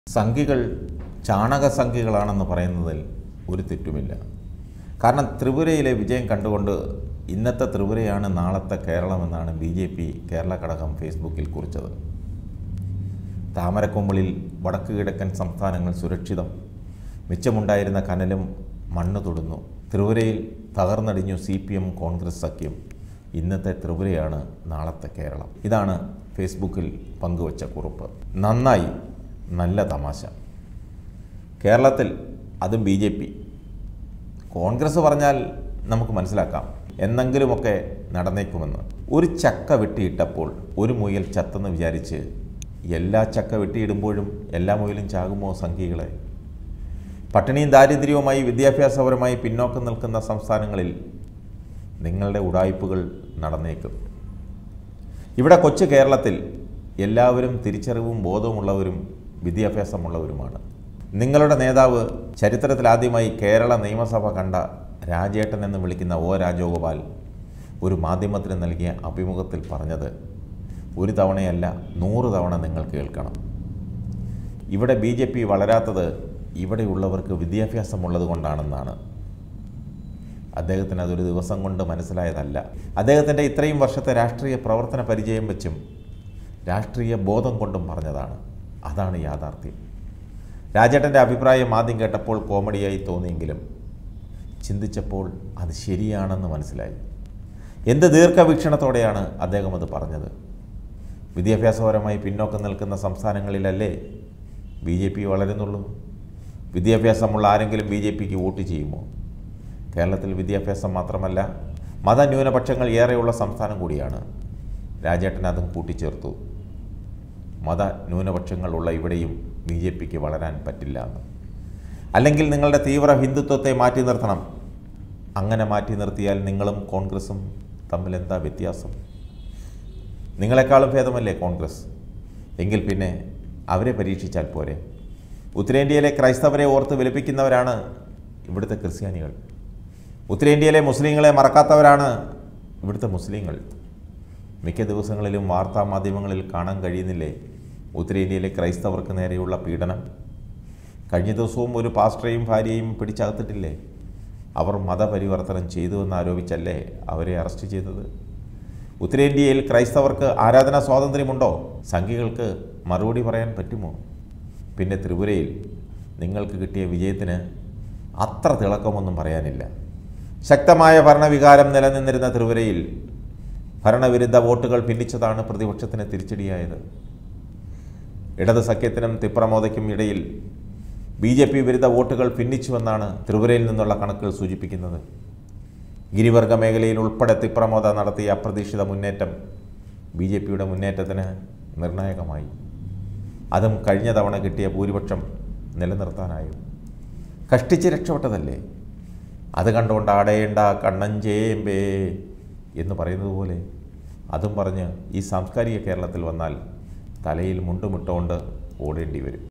സംഘികൾ ചാണകസംഘികളാണെന്ന് പറയുന്നതിൽ ഒരു തെറ്റുമില്ല കാരണം ത്രിപുരയിലെ വിജയം കണ്ടുകൊണ്ട് ഇന്നത്തെ ത്രിപുരയാണ് നാളത്തെ കേരളമെന്നാണ് ബി ജെ പി കേരള ഘടകം ഫേസ്ബുക്കിൽ കുറിച്ചത് താമരക്കൊമ്പിളിൽ വടക്ക് കിഴക്കൻ സംസ്ഥാനങ്ങൾ സുരക്ഷിതം മിച്ചമുണ്ടായിരുന്ന കനലും മണ്ണ് തൊടുന്നു ത്രിപുരയിൽ തകർന്നടിഞ്ഞു സി പി എം കോൺഗ്രസ് സഖ്യം ഇന്നത്തെ ത്രിപുരയാണ് നാളത്തെ കേരളം ഇതാണ് ഫേസ്ബുക്കിൽ പങ്കുവച്ച കുറിപ്പ് നന്നായി നല്ല തമാശ കേരളത്തിൽ അതും ബി ജെ പി കോൺഗ്രസ് പറഞ്ഞാൽ നമുക്ക് മനസ്സിലാക്കാം എന്നെങ്കിലുമൊക്കെ നടന്നേക്കുമെന്ന് ഒരു ചക്ക വെട്ടിയിട്ടപ്പോൾ ഒരു മുയൽ ചത്തെന്ന് വിചാരിച്ച് എല്ലാ ചക്ക വെട്ടിയിടുമ്പോഴും എല്ലാ മുയലും ചാകുമോ സംഘികളെ പട്ടിണിയും ദാരിദ്ര്യവുമായി വിദ്യാഭ്യാസപരമായി പിന്നോക്കം നിൽക്കുന്ന സംസ്ഥാനങ്ങളിൽ നിങ്ങളുടെ ഉടായ്പകൾ നടന്നേക്കും ഇവിടെ കൊച്ചു കേരളത്തിൽ എല്ലാവരും തിരിച്ചറിവും ബോധവുമുള്ളവരും വിദ്യാഭ്യാസമുള്ളവരുമാണ് നിങ്ങളുടെ നേതാവ് ചരിത്രത്തിൽ ആദ്യമായി കേരള നിയമസഭ കണ്ട രാജേട്ടൻ എന്ന് വിളിക്കുന്ന ഒ രാജഗോപാൽ ഒരു മാധ്യമത്തിന് നൽകിയ അഭിമുഖത്തിൽ പറഞ്ഞത് ഒരു തവണയല്ല നൂറ് തവണ നിങ്ങൾ കേൾക്കണം ഇവിടെ ബി ജെ പി വളരാത്തത് ഇവിടെയുള്ളവർക്ക് വിദ്യാഭ്യാസമുള്ളത് കൊണ്ടാണെന്നാണ് അദ്ദേഹത്തിന് അതൊരു ദിവസം കൊണ്ട് മനസ്സിലായതല്ല അദ്ദേഹത്തിൻ്റെ ഇത്രയും വർഷത്തെ രാഷ്ട്രീയ പ്രവർത്തന പരിചയം വെച്ചും രാഷ്ട്രീയ ബോധം കൊണ്ടും പറഞ്ഞതാണ് അതാണ് യാഥാർത്ഥ്യം രാജേട്ടൻ്റെ അഭിപ്രായം ആദ്യം കേട്ടപ്പോൾ കോമഡിയായി തോന്നിയെങ്കിലും ചിന്തിച്ചപ്പോൾ അത് ശരിയാണെന്ന് മനസ്സിലായി എന്ത് ദീർഘവീക്ഷണത്തോടെയാണ് അദ്ദേഹം അത് പറഞ്ഞത് വിദ്യാഭ്യാസപരമായി പിന്നോക്കം നിൽക്കുന്ന സംസ്ഥാനങ്ങളിലല്ലേ ബി ജെ പി വളരുന്നുള്ളൂ വിദ്യാഭ്യാസമുള്ള ആരെങ്കിലും ബി ജെ പിക്ക് വോട്ട് ചെയ്യുമോ കേരളത്തിൽ വിദ്യാഭ്യാസം മാത്രമല്ല മതന്യൂനപക്ഷങ്ങൾ ഏറെയുള്ള സംസ്ഥാനം കൂടിയാണ് രാജേട്ടൻ അതും കൂട്ടിച്ചേർത്തു മത ന്യൂനപക്ഷങ്ങളുള്ള ഇവിടെയും ബി ജെ പിക്ക് വളരാൻ പറ്റില്ല എന്ന് അല്ലെങ്കിൽ നിങ്ങളുടെ തീവ്ര ഹിന്ദുത്വത്തെ മാറ്റി നിർത്തണം അങ്ങനെ മാറ്റി നിർത്തിയാൽ നിങ്ങളും കോൺഗ്രസും തമ്മിൽ എന്താ വ്യത്യാസം നിങ്ങളെക്കാളും ഭേദമല്ലേ കോൺഗ്രസ് എങ്കിൽ പിന്നെ അവരെ പരീക്ഷിച്ചാൽ പോരെ ഉത്തരേന്ത്യയിലെ ക്രൈസ്തവരെ ഓർത്ത് വിലപിക്കുന്നവരാണ് ഇവിടുത്തെ ക്രിസ്ത്യാനികൾ ഉത്തരേന്ത്യയിലെ മുസ്ലിങ്ങളെ മറക്കാത്തവരാണ് ഇവിടുത്തെ മുസ്ലിങ്ങൾ മിക്ക ദിവസങ്ങളിലും വാർത്താ മാധ്യമങ്ങളിൽ കാണാൻ കഴിയുന്നില്ലേ ഉത്തരേന്ത്യയിലെ ക്രൈസ്തവർക്ക് നേരെയുള്ള പീഡനം കഴിഞ്ഞ ദിവസവും ഒരു പാസ്റ്ററേയും ഭാര്യയും പിടിച്ചകത്തിട്ടില്ലേ അവർ മതപരിവർത്തനം ചെയ്തുവെന്ന് ആരോപിച്ചല്ലേ അവരെ അറസ്റ്റ് ചെയ്തത് ഉത്തരേന്ത്യയിൽ ക്രൈസ്തവർക്ക് ആരാധനാ സ്വാതന്ത്ര്യമുണ്ടോ സംഘികൾക്ക് മറുപടി പറയാൻ പറ്റുമോ പിന്നെ ത്രിപുരയിൽ നിങ്ങൾക്ക് കിട്ടിയ വിജയത്തിന് അത്ര തിളക്കമൊന്നും പറയാനില്ല ശക്തമായ ഭരണവികാരം നിലനിന്നിരുന്ന ത്രിപുരയിൽ ഭരണവിരുദ്ധ വോട്ടുകൾ ഭിന്നിച്ചതാണ് പ്രതിപക്ഷത്തിന് തിരിച്ചടിയായത് ഇടത് സഖ്യത്തിനും തിപ്രമോദയ്ക്കും ഇടയിൽ ബി ജെ പി വിരുദ്ധ വോട്ടുകൾ ഭിന്നിച്ചുവെന്നാണ് ത്രിപുരയിൽ നിന്നുള്ള കണക്കുകൾ സൂചിപ്പിക്കുന്നത് ഗിരിവർഗ മേഖലയിൽ ഉൾപ്പെടെ തിപ്രമോദ നടത്തിയ അപ്രതീക്ഷിത മുന്നേറ്റം ബി ജെ പിയുടെ മുന്നേറ്റത്തിന് നിർണായകമായി അതും കഴിഞ്ഞ തവണ കിട്ടിയ ഭൂരിപക്ഷം നിലനിർത്താനായും കഷ്ടിച്ച് രക്ഷപ്പെട്ടതല്ലേ അത് കണ്ടുകൊണ്ട് ആടേണ്ട കണ്ണഞ്ചേമ്പേ എന്ന് പറയുന്നത് പോലെ അതും പറഞ്ഞ് ഈ സാംസ്കാരിക കേരളത്തിൽ വന്നാൽ തലയിൽ മുണ്ടുമിട്ടുകൊണ്ട് ഓടേണ്ടി വരും